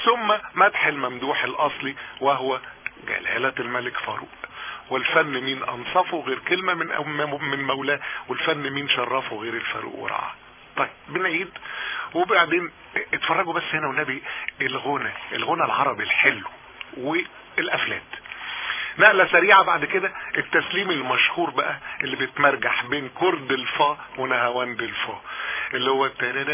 ثم مدح الممدوح الاصلي وهو جلالة الملك فاروق والفن مين انصفه غير كلمة من من مولاه والفن مين شرفه غير الفاروق ورعاه طيب بنعيد وبعدين اتفرجوا بس هنا والنبي الغنى الغنى العربي الحلو والافلات نقلة سريعة بعد كده التسليم المشهور بقى اللي بيتمرجح بين كرد الفا ونهاوند الفا اللي هو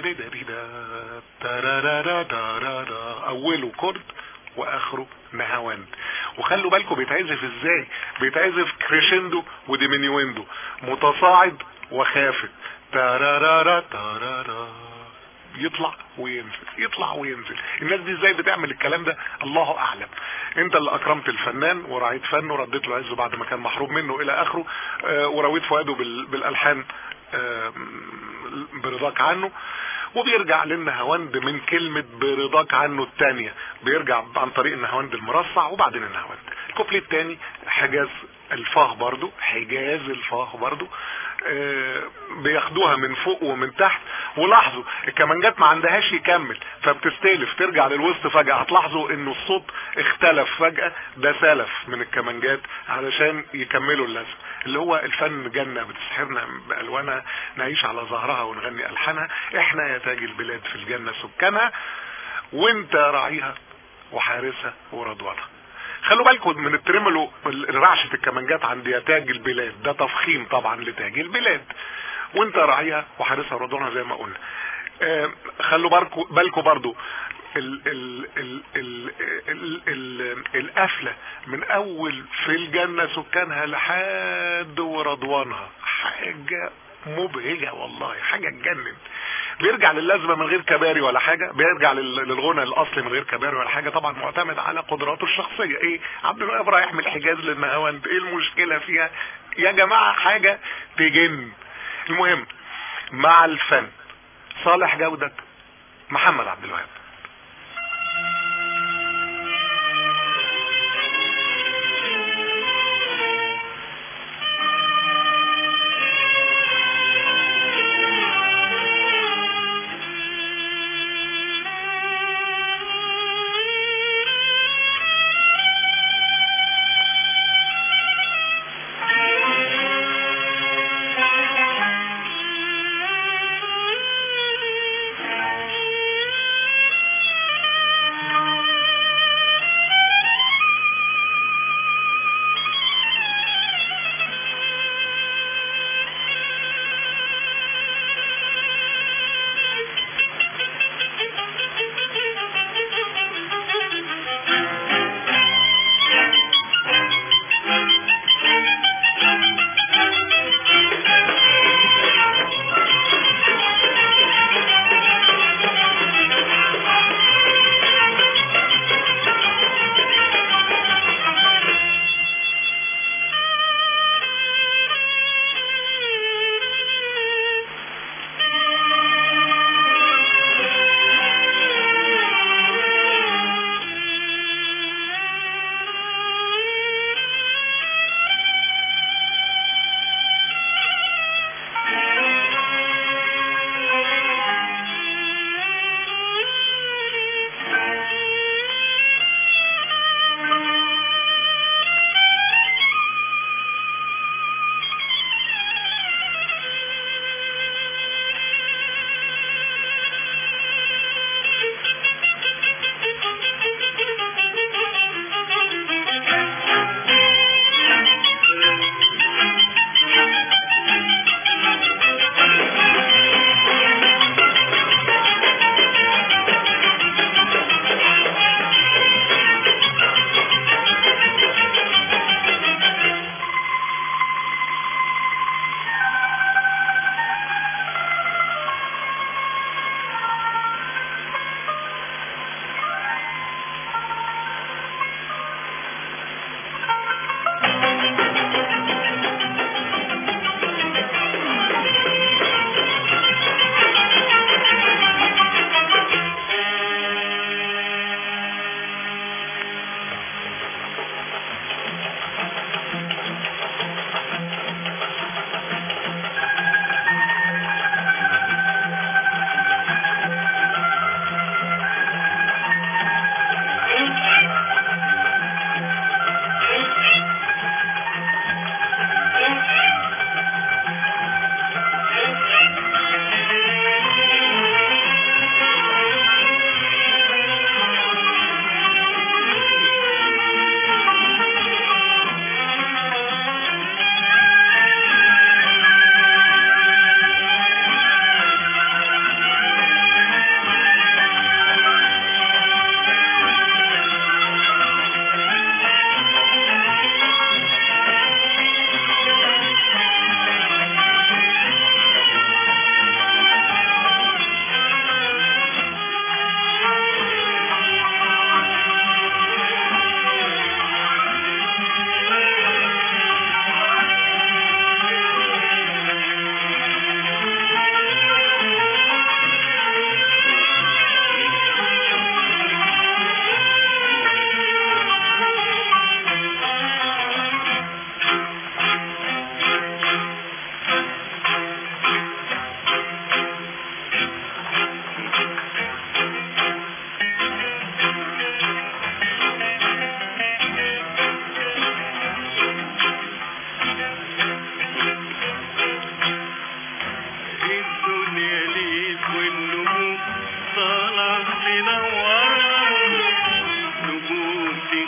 اوله كرد واخره نهاوند وخلوا بالكم بيتعزف ازاي بيتعزف كريشندو وديمينيويندو متصاعد وخافت تارارارا تارارا يطلع وينزل يطلع وينزل الناس دي ازاي بتعمل الكلام ده الله اعلم انت اللي اكرمت الفنان ورعيت فنه رديت له عزه بعد ما كان محروم منه الى اخره آه ورويت فؤاده بالالحان آه برضاك عنه وبيرجع للنهاوند من كلمة برضاك عنه التانية بيرجع عن طريق النهاوند المرصع وبعدين النهاوند الكوبليه التاني حجاز الفاه برضو حجاز الفاه برضو آه بياخدوها من فوق ومن تحت ولاحظوا الكمانجات ما عندهاش يكمل فبتستلف ترجع للوسط فجأة هتلاحظوا انه الصوت اختلف فجأة ده سلف من الكمانجات علشان يكملوا اللازم اللي هو الفن جنة بتسحرنا بألوانها نعيش على ظهرها ونغني ألحانها احنا يا تاج البلاد في الجنة سكانها وانت راعيها وحارسها ورضوانها خلوا بالكم من التريمولو رعشة الكمانجات عند يا تاج البلاد ده تفخيم طبعا لتاج البلاد وانت راعيها وحارسها ورضوانها زي ما قلنا آه خلوا بالكم برضو ال ال ال ال ال ال القفلة من اول في الجنة سكانها لحد ورضوانها حاجة مبهجة والله حاجة تجنن بيرجع للازمه من غير كباري ولا حاجه بيرجع للغنى الاصلي من غير كباري ولا حاجه طبعا معتمد على قدراته الشخصيه ايه عبد الوهاب رايح من الحجاز للنهاوند ايه المشكله فيها يا جماعه حاجه تجن المهم مع الفن صالح جودة محمد عبد الوهاب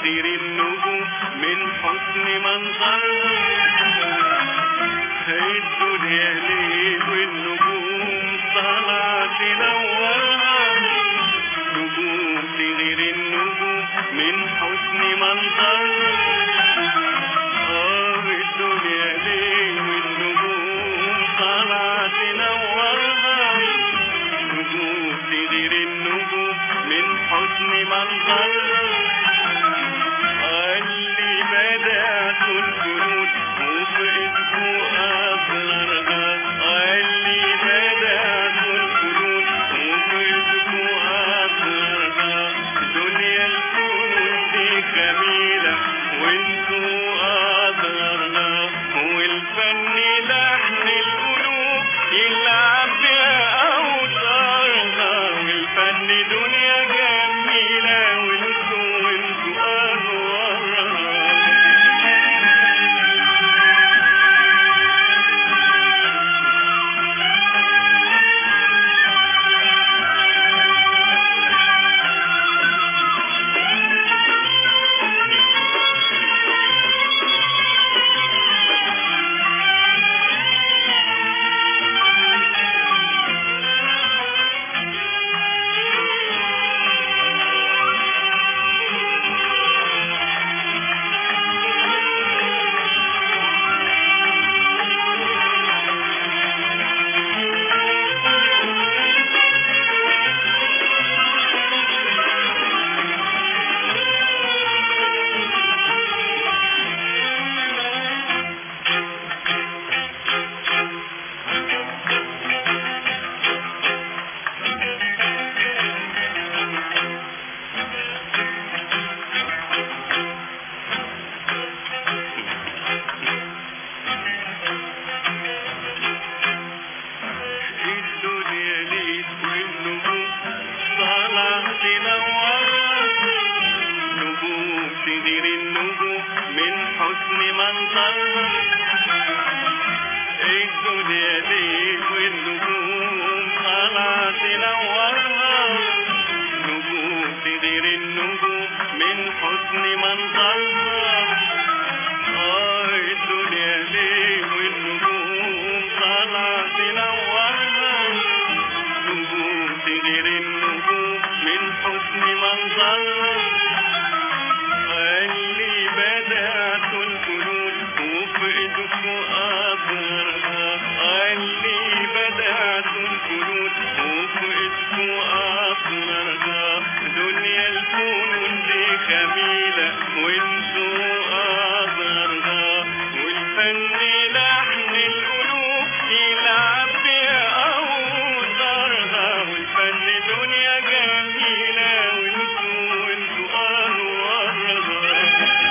تغير النجوم من حسن منظرها الدنيا ليل والنجوم طالعة تنورها نجوم تغير النجوم من حسن منظرها آه الدنيا ليل والنجوم طالعة تنورها نجوم تغير النجوم من حسن منظرها اللي بدأت الجنود وفقدت أثرها اللي بدأت الجنود وفقدت أثرها دنيا الكون دي جميلة وانتوا أثرها والفن لحن القلوب يلعب بأوتارها والفن دنيا جميلة وانتوا وانتوا أنوارها الدنيا ليل والنجوم طالعة تنور نجوم تدير النجوم من حسن منظرها الدنيا ليل والنجوم طالعة تنورها نجوم تدير النجوم من حسن منظرها آه الدنيا ليل والنجوم طالعة تنورها نجوم تغير النجوم من حسن منظرها اللي بدأت القلوب وفقدت أثرها اللي بدأت القلوب وفقدت أثرها دنيا الكون دي جميلة وانتوا أثرها والفن لحن القلوب يلعب بأوتارها والفن دنيا جميلة وانتوا وانتوا أنوارها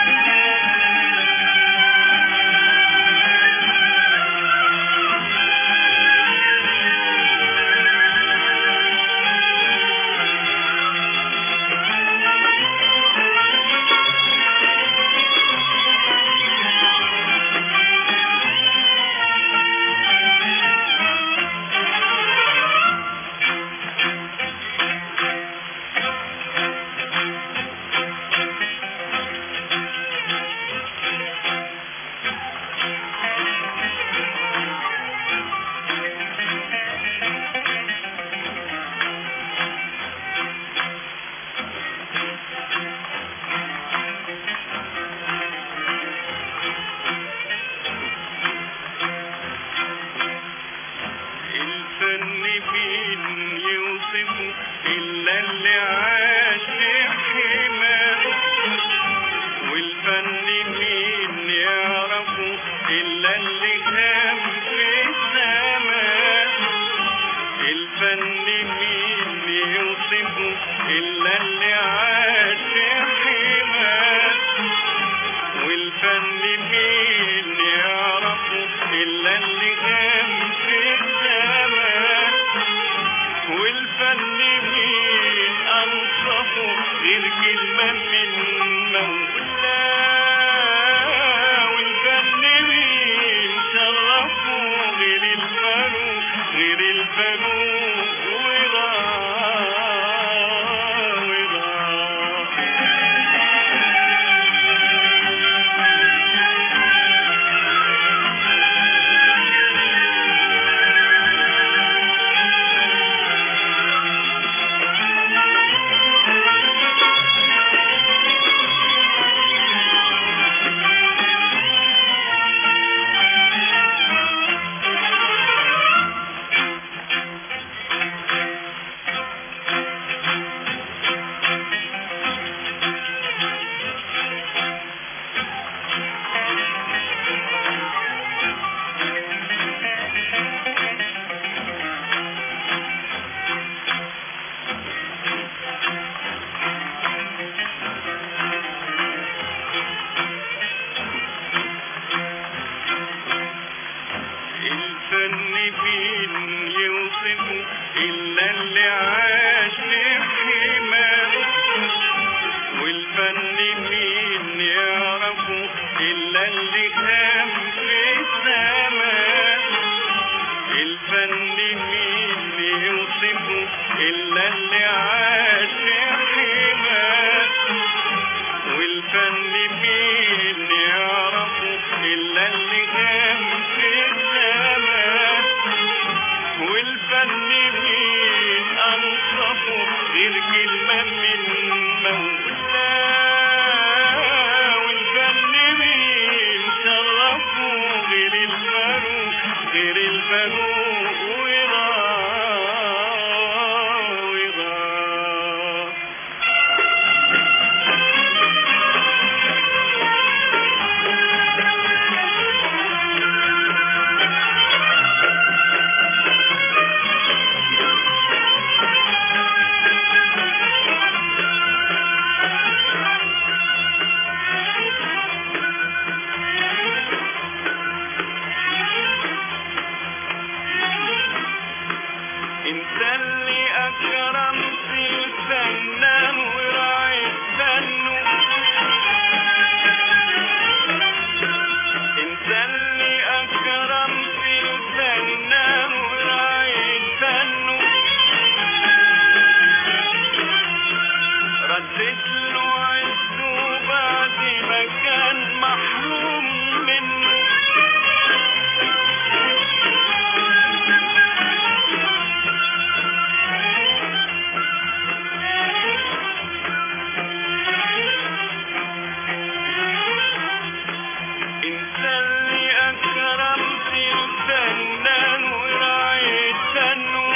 الفن مين يوصفه إلا اللي عاش في حماه والفن مين يعرفه إلا اللي كان في السماء الفن مين يوصفه إلا اللي عاش في حماه والفن مين يعرفه إلا اللي كان في السماء والفن مين أنصفه غير كلمة من مولاه والفن مين شرفه غير الفاروق غير الفاروق وراه وراه ردت له عزه بعد ما كان محروم منه انت اللي اكرمت الفنان ورعيت فنه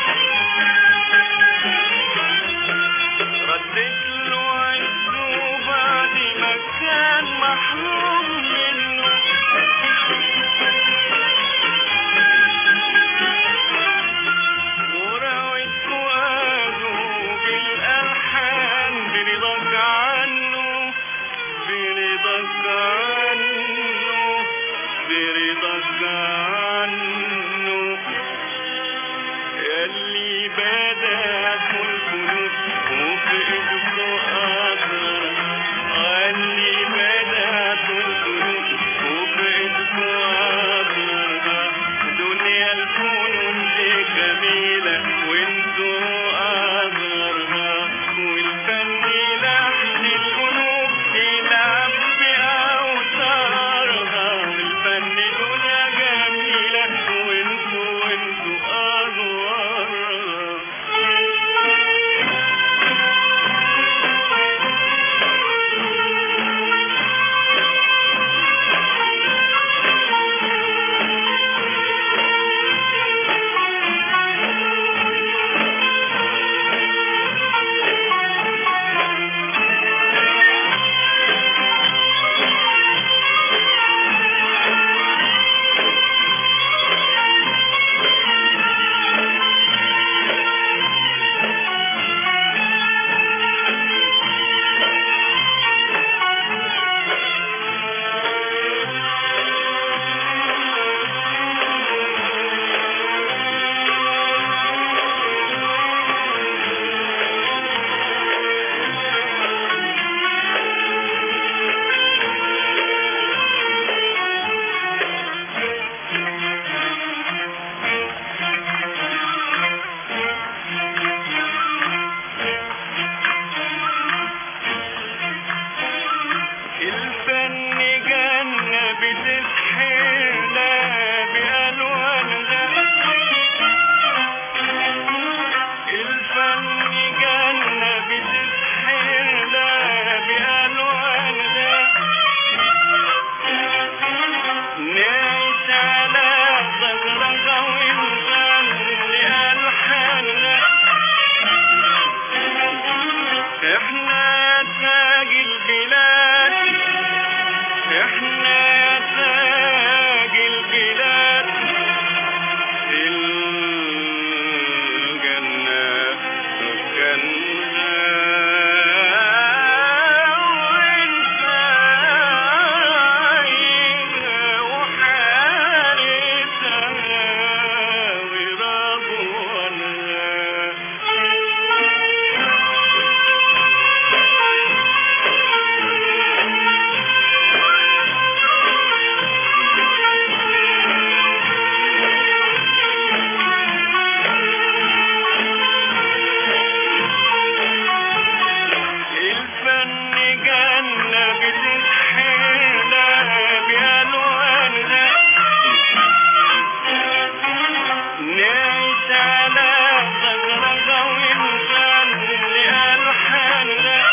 ردت له عزه بعد ما كان محروم منه وراوت فؤاده بالالحان برضاك عنه برضاك عنه برضاك عنه يلي بدأت القلوب وفي ايدكوا اثر يلي بدأت القلوب وفي ايدكوا اثر دنيا الفنون دي جميلة وانتوا اثرها والفن لحن القلوب يلعب بأوتارها والفن دنيا جميلة وانتوا وانتوا أغوارها الفن جنة بتسحرنا بألوانها الفن جنة بتسحرنا بألوانها نعيش على ظهرها ونغني ألحانها احنا تاج البلاد احنا تاج البلاد الجنة سكنها وانت عايشة وحارسها الفن جنة بتسحرنا بألوانها نعيش على ظهرها ونغني ألحانها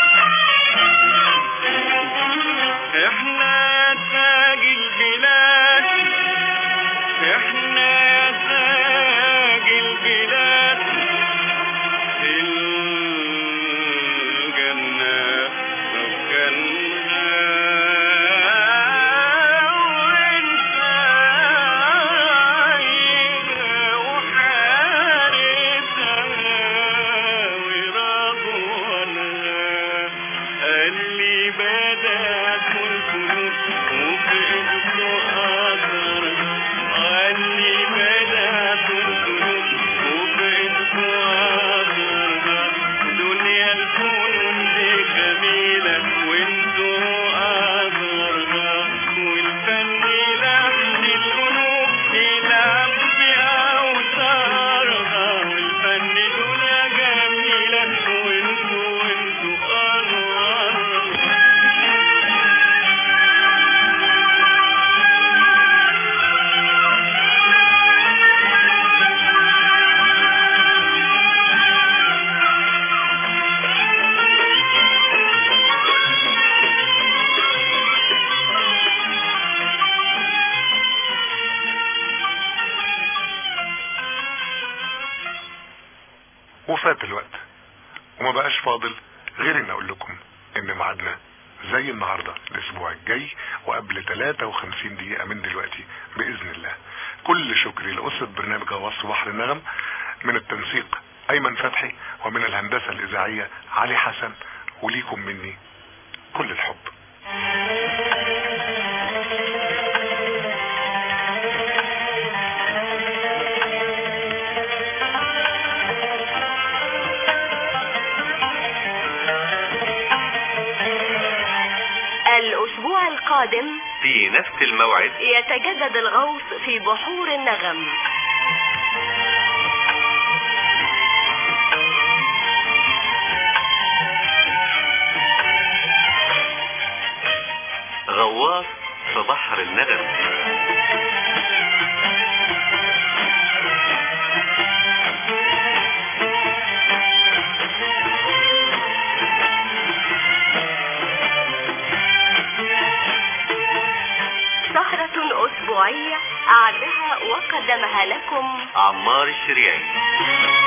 احنا تاج البلاد احنا تاج البلاد الجنة سكنها وانت عايشة وحارسها ورضوانها اللي بدأت القلوب وفي ايدكوا أثرها اللي بدأت القلوب وفي ايدكوا أثرها دنيا الفنون دي جميلة وانتوا أثرها والفن لحن القلوب يلعب بأوتارها والفن دنيا جميلة وانتوا وانتوا فات الوقت وما بقاش فاضل غير ان اقول لكم ان ميعادنا زي النهاردة الاسبوع الجاي وقبل 53 دقيقة من دلوقتي باذن الله كل شكري لأسرة برنامج غواص بحر النغم من التنسيق ايمن فتحي ومن الهندسة الاذاعية علي حسن وليكم مني كل الحب الأسبوع القادم في نفس الموعد يتجدد الغوص في بحور النغم غواص في بحر النغم سهرة أسبوعية أعدها وقدمها لكم عمار الشريعي